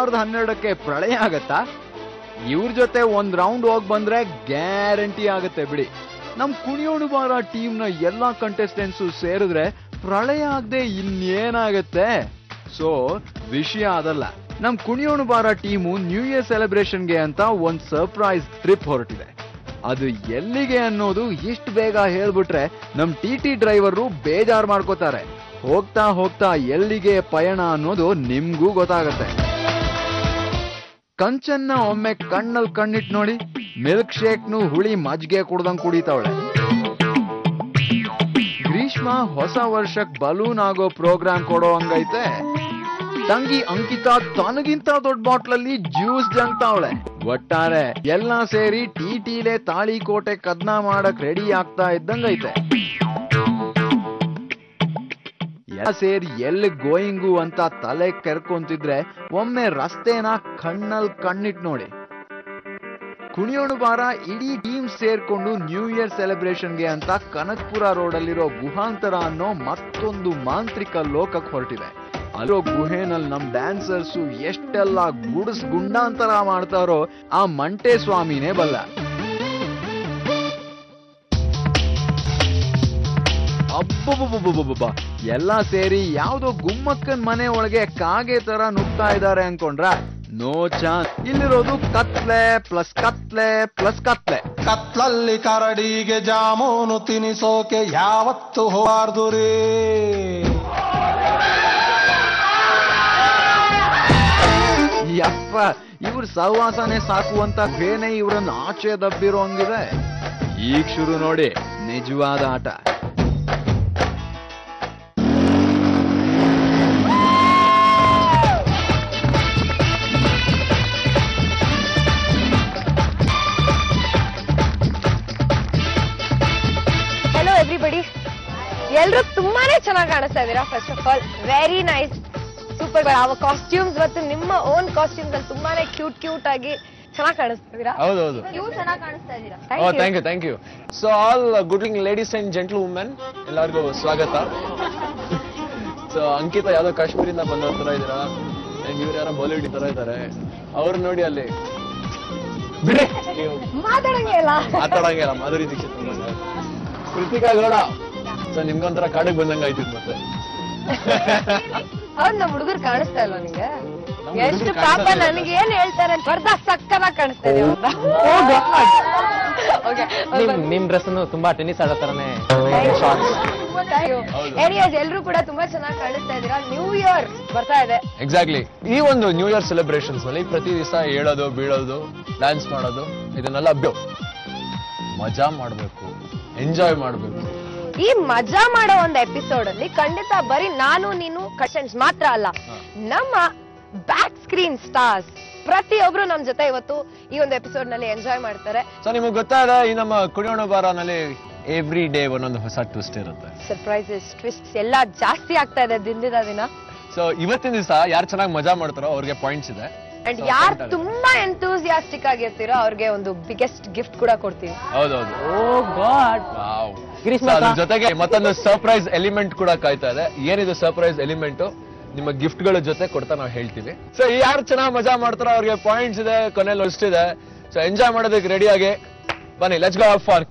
ಸಾವಿರದ ಹನ್ನೆರಡಕ್ಕೆ ಪ್ರಳಯ ಆಗತ್ತಾ ಇವ್ರ ಜೊತೆ ಒಂದ್ ರೌಂಡ್ ಹೋಗ್ ಬಂದ್ರೆ ಗ್ಯಾರಂಟಿ ಆಗತ್ತೆ ಬಿಡಿ ನಮ್ ಕುಣಿಯೋಣು ಬಾರ ಟೀಮ್ ನ ಎಲ್ಲಾ ಕಂಟೆಸ್ಟೆಂಟ್ಸು ಸೇರಿದ್ರೆ ಪ್ರಳಯ ಆಗದೆ ಇನ್ನೇನಾಗತ್ತೆ ಸೊ ವಿಷಯ ಅದಲ್ಲ ನಮ್ ಕುಣಿಯೋಣು ಬಾರ ಟೀಮು ನ್ಯೂ ಇಯರ್ ಸೆಲೆಬ್ರೇಷನ್ಗೆ ಅಂತ ಒಂದ್ ಸರ್ಪ್ರೈಸ್ ಟ್ರಿಪ್ ಹೊರಟಿದೆ ಅದು ಎಲ್ಲಿಗೆ ಅನ್ನೋದು ಇಷ್ಟು ಬೇಗ ಹೇಳ್ಬಿಟ್ರೆ ನಮ್ ಟಿ ಟಿ ಡ್ರೈವರು ಬೇಜಾರ್ ಮಾಡ್ಕೋತಾರೆ ಹೋಗ್ತಾ ಹೋಗ್ತಾ ಎಲ್ಲಿಗೆ ಪಯಣ ಅನ್ನೋದು ನಿಮ್ಗೂ ಗೊತ್ತಾಗತ್ತೆ ಕಂಚನ್ನ ಒಮ್ಮೆ ಕಣ್ಣಲ್ ಕಣ್ಣಿಟ್ ನೋಡಿ ಮಿಲ್ಕ್ ಶೇಕ್ನು ಹುಳಿ ಮಜ್ಗೆ ಕುಡ್ದಂಗ್ ಕುಡಿತಾವಳೆ ಗ್ರೀಷ್ಮ ಹೊಸ ವರ್ಷಕ್ ಬಲೂನ್ ಆಗೋ ಪ್ರೋಗ್ರಾಮ್ ಕೊಡೋ ಹಂಗೈತೆ ತಂಗಿ ಅಂಕಿತಾ ತನಗಿಂತ ದೊಡ್ಡ ಬಾಟ್ಲಲ್ಲಿ ಜ್ಯೂಸ್ ಜಂಗ್ತಾವಳೆ ಒಟ್ಟಾರೆ ಎಲ್ಲಾ ಸೇರಿ ಟಿ ಟಿಲೆ ತಾಳಿಕೋಟೆ ಕದ್ನ ಮಾಡಕ್ ರೆಡಿ ಆಗ್ತಾ ಇದ್ದಂಗೈತೆ ಎಲ್ಲ ಸೇರಿ ಎಲ್ಲಿ ಗೋಯಿಂಗು ಅಂತ ತಲೆ ಕೆರ್ಕೊಂತಿದ್ರೆ ಒಮ್ಮೆ ರಸ್ತೆನ ಕಣ್ಣಲ್ ಕಣ್ಣಿಟ್ ನೋಡಿ ಕುಣಿಯೋಣು ಬಾರ ಇಡೀ ಟೀಮ್ ಸೇರ್ಕೊಂಡು ನ್ಯೂ ಇಯರ್ ಸೆಲೆಬ್ರೇಷನ್ಗೆ ಅಂತ ಕನಕ್ಪುರ ರೋಡಲ್ಲಿರೋ ಗುಹಾಂತರ ಅನ್ನೋ ಮತ್ತೊಂದು ಮಾಂತ್ರಿಕ ಲೋಕಕ್ಕೆ ಹೊರಟಿದೆ ಅಲ್ಲೋ ಗುಹೆನಲ್ಲಿ ನಮ್ ಡ್ಯಾನ್ಸರ್ಸು ಎಷ್ಟೆಲ್ಲ ಗುಡ್ಸ್ ಗುಂಡಾಂತರ ಮಾಡ್ತಾರೋ ಆ ಮಂಟೆ ಸ್ವಾಮಿನೇ ಬಲ್ಲ ಅಬ್ಬಬ್ಬಬ್ಬಬ್ಬಬ್ಬ ಎಲ್ಲಾ ಸೇರಿ ಯಾವ್ದೋ ಗುಮ್ಮಕ್ಕನ್ ಮನೆ ಒಳಗೆ ಕಾಗೆ ತರ ನುಗ್ತಾ ಇದ್ದಾರೆ ಅನ್ಕೊಂಡ್ರ ನೋ ಚಾನ್ಸ್ ಇಲ್ಲಿರೋದು ಕತ್ಲೆ ಪ್ಲಸ್ ಕತ್ಲೆ ಪ್ಲಸ್ ಕತ್ಲೆ ಕತ್ಲಲ್ಲಿ ಕರಡಿಗೆ ಜಾಮೂನು ತಿನಿಸೋಕೆ ಯಾವತ್ತು ಹೋಬಾರ್ದು ರೀ ಯಪ್ಪ ಇವ್ರ ಸಹವಾಸನೆ ಸಾಕುವಂತ ಬೇನೆ ಇವ್ರನ್ನ ಆಚೆ ದಬ್ಬಿರೋ ಹಂಗಿದೆ ಈಗ ಶುರು ನೋಡಿ ನಿಜವಾದ ಆಟ ಹೆಲೋ ಎವ್ರಿಬಡಿ ಎಲ್ರು ತುಂಬಾನೇ ಚೆನ್ನಾಗಿ ಕಾಣಿಸ್ತಾ ಇದ್ದೀರಾ first of all very nice super ಅವ ಕಾಸ್ಟ್ಯೂಮ್ಸ್ ಮತ್ತು ನಿಮ್ಮ ಓನ್ ಕಾಸ್ಟ್ಯೂಮ್ಸ್ ಅಲ್ಲಿ ತುಂಬಾನೇ ಕ್ಯೂಟ್ ಕ್ಯೂಟ್ ಆಗಿ ಚೆನ್ನಾಗಿ ಕಾಣಿಸ್ತಾ ಇದ್ದೀರಾ ಹೌದೌದು ನೀವು ಚೆನ್ನಾಗಿ ಕಾಣಿಸ್ತಾ ಇದ್ದೀರಾ oh thank you thank you so all good ಲಿಂಗ್ ಲೇಡೀಸ್ ಅಂಡ್ ಜೆಂಟ್ಲ್ ವುಮೆನ್ ಎಲ್ಲರಿಗೂ ಸ್ವಾಗತ ಸೊ ಅಂಕಿತ ಯಾವ್ದೋ ಕಾಶ್ಮೀರಿಂದ ಬಂದವ್ರ ತರ ಇದ್ದೀರಾ ಅಂಡ್ ಇವ್ರು ಯಾರೋ ಬಾಲಿವುಡ್ ತರ ಇದ್ದಾರೆ ಅವ್ರು ನೋಡಿ ಅಲ್ಲಿ ಬಿಡ್ರಿ ನೀವು ಮಾತಾಡಂಗೆ ಇಲ್ಲ ಮಾತಾಡಂಗಿಲ್ಲ ಮಾಧುರಿ ದೀಕ್ಷಿತ್ ಬಂದಂಗೆ. ಕೃತಿಕಾ ಗೌಡ ಸೊ ನಿಮ್ಗೊಂಥರ ಕಾಡಿಗೆ ಬಂದಂಗೆ ಆಯ್ತು ಮತ್ತೆ ಅವ್ರು ನಮ್ಮ ಹುಡುಗರು ಕಾಣಿಸ್ತಾ ಇಲ್ವಾ ನಿಂಗೆ ನಮ್ಮ ಎಷ್ಟು ಹುಡುಗ್ರು ಪಾಪ ಕಾಣಿಸ್ತಾ ಇಲ್ಲ. ನನಗೆ ಏನ್ ಹೇಳ್ತಾರೆ ಬರ್ದ ಸಕ್ಕನಾಗಿ ಕಾಣಿಸ್ತಾ ಇದೆ ಓಕೆ ನಿಮ್ ನಿಮ್ ಡ್ರೆಸ್ ತುಂಬಾ ಟೆನ್ನಿಸ್ ಆಡೋ ತರನೇ ಹೌದು. ಎನಿವೇಸ್ ಎಲ್ರು ಕೂಡ ತುಂಬಾ ಚೆನ್ನಾಗಿ ಕಾಣಿಸ್ತಾ ಇದ್ದೀರಾ ನ್ಯೂ ಇಯರ್ ಬರ್ತಾ ಇದೆ ಎಕ್ಸಾಕ್ಟ್ಲಿ ಈ ಒಂದು ನ್ಯೂ ಇಯರ್ ಸೆಲೆಬ್ರೇಷನ್ಸ್ ನಲ್ಲಿ ಪ್ರತಿ ದಿವಸ ಹೇಳೋದು ಬೀಳೋದು ಡ್ಯಾನ್ಸ್ ಮಾಡೋದು ಇದನ್ನೆಲ್ಲ ಅಭ್ಯೋ ಮಜಾ ಮಾಡಬೇಕು ಎಂಜಾಯ್ ಮಾಡಬೇಕು ಈ ಮಜಾ ಮಾಡೋ ಒಂದು ಎಪಿಸೋಡ್ ಅಲ್ಲಿ ಖಂಡಿತ ಬರೀ ನಾನು ನೀನು ಕಷನ್ಸ್ ಮಾತ್ರ ಅಲ್ಲ ನಮ್ಮ ಬ್ಯಾಕ್ ಸ್ಕ್ರೀನ್ ಸ್ಟಾರ್ಸ್ ಪ್ರತಿಯೊಬ್ರು ನಮ್ ಜೊತೆ ಇವತ್ತು ಈ ಒಂದು ಎಪಿಸೋಡ್ ನಲ್ಲಿ ಎಂಜಾಯ್ ಮಾಡ್ತಾರೆ ಸೊ ನಿಮಗೆ ಗೊತ್ತಾದ ಈ ನಮ್ಮ ಕುಣಿಯೋಣ ಬಾರನಲ್ಲಿ ಎವ್ರಿ ಡೇ ಒಂದೊಂದು ಹೊಸ ಟ್ವಿಸ್ಟ್ ಇರುತ್ತೆ ಸರ್ಪ್ರೈಸಸ್ ಟ್ವಿಸ್ಟ್ ಎಲ್ಲ ಜಾಸ್ತಿ ಆಗ್ತಾ ಇದೆ ದಿನದಿಂದ ದಿನ ಸೊ ಇವತ್ತಿನ ದಿವಸ ಯಾರು ಚೆನ್ನಾಗಿ ಮಜಾ ಮಾಡ್ತಾರೋ ಅವ್ರಿಗೆ ಪಾಯಿಂಟ್ಸ್ ಇದೆ ಅಂಡ್ So, ಯಾರು point ಆಗುತ್ತೆ. ತುಂಬಾ ಎಂತೂಸಿಯಾಸ್ಟಿಕ್ ಆಗಿರ್ತೀರೋ ಅವ್ರಿಗೆ ಒಂದು ಬಿಗ್ಗೆಸ್ಟ್ ಗಿಫ್ಟ್ ಕೂಡ ಕೊಡ್ತೀವಿ ಹೌದೌದು oh god wow Greeshma So, ಅದ್ರ ಅಕ್ಕ. ಜೊತೆಗೆ ಮತ್ತೊಂದು ಸರ್ಪ್ರೈಸ್ ಎಲಿಮೆಂಟ್ ಕೂಡ ಕಾಯ್ತಾ ಇದೆ ಏನಿದು ಸರ್ಪ್ರೈಸ್ ಎಲಿಮೆಂಟ್ ನಿಮ್ಮ ಗಿಫ್ಟ್ ಗಳ ಜೊತೆ ಕೊಡ್ತಾ ನಾವು ಹೇಳ್ತೀವಿ ಸೊ ಯಾರು ಚೆನ್ನಾಗಿ ಮಜಾ ಮಾಡ್ತಾರೋ ಅವ್ರಿಗೆ ಪಾಯಿಂಟ್ಸ್ ಇದೆ ಕೊನೆಯಲ್ಲಿ ಲಿಸ್ಟ್ ಇದೆ ಸೊ ಎಂಜಾಯ್ ಮಾಡೋದಕ್ಕೆ ರೆಡಿ ಆಗಿ ಬನ್ನಿ ಲೆಟ್ಸ್ ಗೋ ಫಾರ್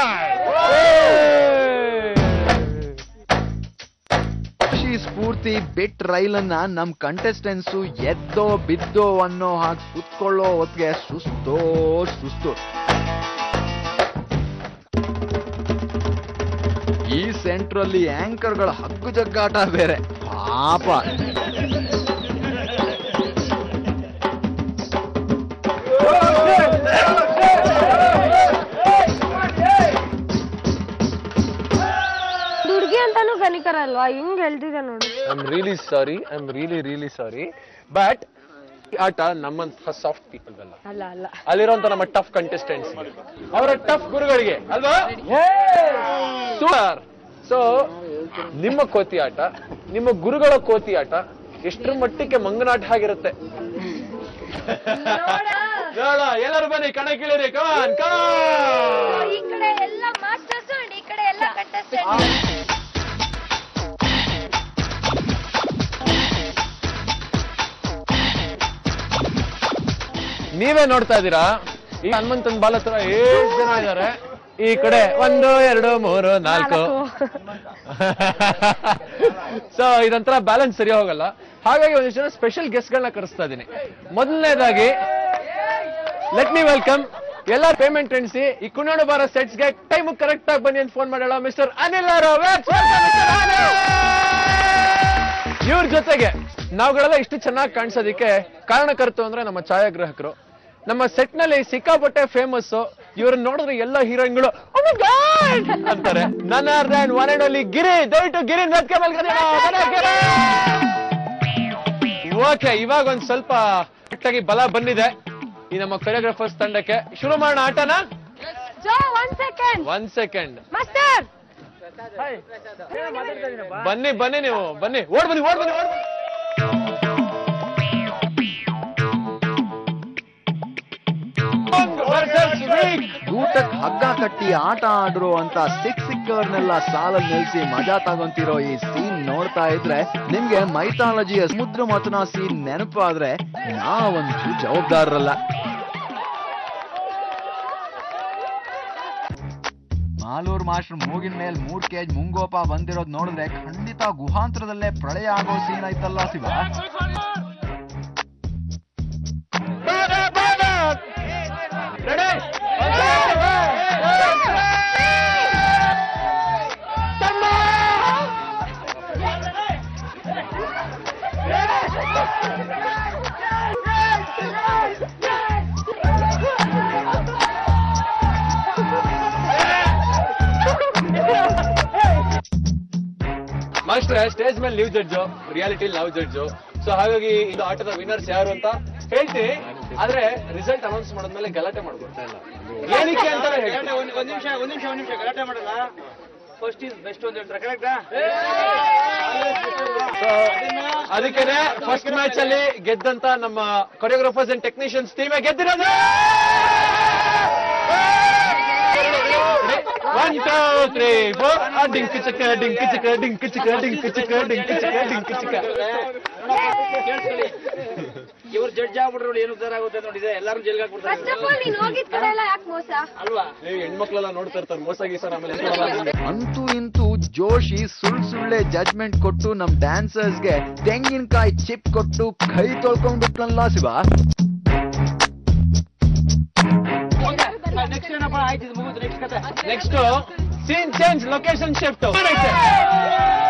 ಖುಷಿ ಸ್ಫೂರ್ತಿ ಬಿಟ್ ರೈಲನ್ನ ನಮ್ ಕಂಟೆಸ್ಟೆನ್ಸು ಎದ್ದೋ ಬಿದ್ದೋ ಅನ್ನೋ ಹಾಗೆ ಕುತ್ಕೊಳ್ಳೋ ಹೊತ್ತಿಗೆ ಸುಸ್ತೋ ಸುಸ್ತು ಈ ಸೆಂಟ್ರಲ್ಲಿ ಆಂಕರ್ಗಳ ಹಗ್ಗು ಜಗ್ಗಾಟ ಬೇರೆ ಪಾಪ ಹುಡುಗಿ ಅಂತಾನು ಕನಿಕರ ಅಲ್ವಾ ಹಿಂಗ್ ಹೇಳ್ತಿದೆ ನೋಡಿ I am really sorry I am really really sorry but ಈ ಆಟ ನಮ್ಮಂತಹ ಸಾಫ್ಟ್ ಪೀಪಲ್ ಅಲ್ಲ ಅಲ್ಲ ಅಲ್ಲ ಅಲ್ಲಿರುವಂತ ನಮ್ಮ ಟಫ್ ಕಂಟೆಸ್ಟೆಂಟ್ಸ್ ಅವರ ಟಫ್ ಗುರುಗಳಿಗೆ ಅಲ್ವಾ ಸೂಪರ್ ಸೊ ನಿಮ್ಮ ಕೋತಿ ಆಟ ನಿಮ್ಮ ಗುರುಗಳ ಕೋತಿ ಆಟ ಎಷ್ಟರ ಮಟ್ಟಿಗೆ ಮಂಗನಾಟ ಆಗಿರುತ್ತೆ ನೋಡ ಎಲ್ಲರೂ ಬನ್ನಿ ಕಣ ಕೀಳಿರಿ ಕಮಾನ್ ಕಮಾನ್ ಈ ಕಡೆ ಎಲ್ಲ ಮಾಸ್ಟರ್ಸ್ ಈ ಕಡೆ ಎಲ್ಲ ಕಂಟೆಸ್ಟೆಂಟ್ ನೀವೇ ನೋಡ್ತಾ ಇದ್ದೀರಾ ಈ ಹನುಮಂತನ್ ಬಾಲ್ ಹತ್ರ ಏಳು ಜನ ಇದ್ದಾರೆ ಈ ಕಡೆ ಒಂದು ಎರಡು ಮೂರು ನಾಲ್ಕು ಸೊ ಇದೊಂಥರ ಬ್ಯಾಲೆನ್ಸ್ ಸರಿ ಹೋಗಲ್ಲ ಹಾಗಾಗಿ ಒಂದಿಷ್ಟು ಜನ ಸ್ಪೆಷಲ್ ಗೆಸ್ಟ್ ಗಳನ್ನ ಕರೆಸ್ತಾ ಇದ್ದೀನಿ ಮೊದಲನೇದಾಗಿ ಲೆಟ್ ಮಿ ವೆಲ್ಕಮ್ ಎಲ್ಲ ಪೇಮೆಂಟ್ ಎಣಿಸಿ ಈ ಕುಣ್ಣೋಡು ಬಾರೋ ಸೆಟ್ಸ್ ಗೆ ಟೈಮ್ ಕರೆಕ್ಟ್ ಆಗಿ ಬನ್ನಿ ಅಂತ ಫೋನ್ ಮಾಡೋಣ ಮಿಸ್ಟರ್ ಅನಿಲ್ ಇವ್ರ ಜೊತೆಗೆ ನಾವುಗಳೆಲ್ಲ ಇಷ್ಟು ಚೆನ್ನಾಗಿ ಕಾಣಿಸೋದಿಕ್ಕೆ ಕಾರಣಕರ್ತರು ಅಂದ್ರೆ ನಮ್ಮ ಛಾಯಾಗ್ರಾಹಕರು ನಮ್ಮ ಸೆಟ್ ನಲ್ಲಿ ಸಿಕ್ಕಾಪಟ್ಟೆ ಫೇಮಸ್ ಇವ್ರನ್ನ ನೋಡಿದ್ರೆ ಎಲ್ಲ ಹೀರೋಯಿನ್ಗಳು ಅಂತಾರೆ none other than one and only Giri ದಯವಿಟ್ಟು ಗಿರಿ ನದ್ಕೆ ಓಕೆ ಇವಾಗ ಒಂದ್ ಸ್ವಲ್ಪ ಕರೆಕ್ಟಾಗಿ ಬಲ ಬಂದಿದೆ ಈ ನಮ್ಮ ಕೊರಿಯೋಗ್ರಾಫರ್ಸ್ ತಂಡಕ್ಕೆ ಶುರು ಮಾಡೋಣ ಆಟನ ಜೋ one second one second master ಬನ್ನಿ ಬನ್ನಿ ನೀವು ಬನ್ನಿ ಓಡ್ ಬನ್ನಿ ಓಡ್ ಬನ್ನಿ ಓಡ್ ಬನ್ನಿ versus weak. ಊಟಕ್ ಹಗ್ಗ ಕಟ್ಟಿ ಆಟ ಆಡ್ರು ಅಂತ ಸಿಕ್ ಸಿಕ್ಕರ್ನೆಲ್ಲ ಸಾಲಲ್ಲಿ ನಿಲ್ಸಿ ಮಜಾ ತಗೊಂತಿರೋ ಈ ಸೀನ್ ನೋಡ್ತಾ ಇದ್ರೆ ನಿಮ್ಗೆ ಮೈಥಾಲಜಿಯ ಸಮುದ್ರ ಮಥನ ಸೀನ್ ನೆನಪಾದ್ರೆ ನಾವಂತೂ ಜವಾಬ್ದಾರರಲ್ಲ ಮಾಲೂರ್ ಮಾಸ್ಟರ್ ಮೂಗಿನ ಮೇಲೆ ಮೂರ್ ಕೇಜ್ ಮುಂಗೋಪ ಬಂದಿರೋದ್ ನೋಡಿದ್ರೆ ಖಂಡಿತ ಗುಹಾಂತರದಲ್ಲೇ ಪ್ರಳಯ ಆಗೋ ಸೀನ್ ಐತಲ್ಲ ಶಿವ Ready? ಮಾಸ್ಟರ್ ಸ್ಟೇಜ್ ಮೇಲೆ live judge reality love judge so ಹಾಗಾಗಿ ಇದು ಆಟದ ವಿನ್ನರ್ಸ್ ಯಾರು ಅಂತ ಹೇಳ್ತೀನಿ ಆದ್ರೆ ರಿಸಲ್ಟ್ ಅನೌನ್ಸ್ ಮಾಡಿದ್ಮೇಲೆ ಗಲಾಟೆ ಮಾಡ್ಕೊಡ್ತಾ ಇಲ್ಲ ಏನಕ್ಕೆ ಅಂತಾನೆ ಹೇಳ್ತೀನಿ. ಒಂದ್ ಒಂದ್ ನಿಮಿಷ ಒಂದ್ ನಿಮಿಷ ಒಂದ್ ನಿಮಿಷ ಗಲಾಟೆ ಮಾಡಲ್ಲ ಫಸ್ಟ್ ಇಸ್ ಬೆಸ್ಟ್ ಅಂತ ಹೇಳ್ತಾರೆ ಕರೆಕ್ಟಾ So, ಅದಕ್ಕೇನೆ ಫಸ್ಟ್ ಮ್ಯಾಚ್ ಅಲ್ಲಿ ಗೆದ್ದಂತ ನಮ್ಮ ಕೊರಿಯೋಗ್ರಾಫರ್ಸ್ ಅಂಡ್ ಟೆಕ್ನಿಷಿಯನ್ಸ್ ಟೀಮೇ ಗೆದ್ದಿರೋದು ಒನ್ ಟೂ ತ್ರೀ ಫೋರ್ ಡಿಂಕ್ ಚಿಕ್ಕ ಡಿಂಕ್ ಚಿಕ್ಕ ಡಿಂಕ್ ಚಿಕ್ಕ ಡಿಂಕ್ ಚಿಕ್ಕ ಡಿಂಕ್ ಚಿಕ್ಕ ಡಿಂಕ್ ಚಿಕ್ಕ ಕೇಳಿಸ್ಕೊಳ್ಳಿ ಇವ್ರು ಜಡ್ಜ್ ಆಗ್ಬಿಟ್ರೆ ನೋಡಿ ಏನು ಉದ್ದಾರ ಆಗುತ್ತೆ ನೋಡಿದೆ ಎಲ್ಲಾರು ಜೈಲ್ಗೆ ಫಸ್ಟ್ ಹಾಕ್ಬಿಡ್ತಾರೆ ಆಫ್ ಆಲ್ ನೀನ್ ಹೋಗಿದ್ ಕಡೆ ಎಲ್ಲ ಯಾಕೆ ಮೋಸ ಅಲ್ವಾ ನೀವು ಹೆಣ್ಮಕ್ಳೆಲ್ಲ ನೋಡ್ತಾ ಇರ್ತಾರೆ ಮೋಸ ಗೀಸ ಆಮೇಲೆ ಎಂತ ಮಾಡೋದು? ಅಂತೂ ಇಂತೂ ಜೋಶಿ ಸುಳ್ ಸುಳ್ಳೆ ಜಡ್ಜ್ಮೆಂಟ್ ಕೊಟ್ಟು ನಮ್ ಡ್ಯಾನ್ಸರ್ಸ್ಗೆ ತೆಂಗಿನಕಾಯಿ ಚಿಪ್ ಕೊಟ್ಟು ಕೈ ತೊಳ್ಕೊಂಡ್ಬಿಟ್ಲಲ್ಲ ಶಿವ ನೆಕ್ಸ್ಟ್ ಏನಪ್ಪ ಆಯ್ತು ಇದು ಮುಗಿದು ನೆಕ್ಸ್ಟ್ ಕತೆ next scene change location shift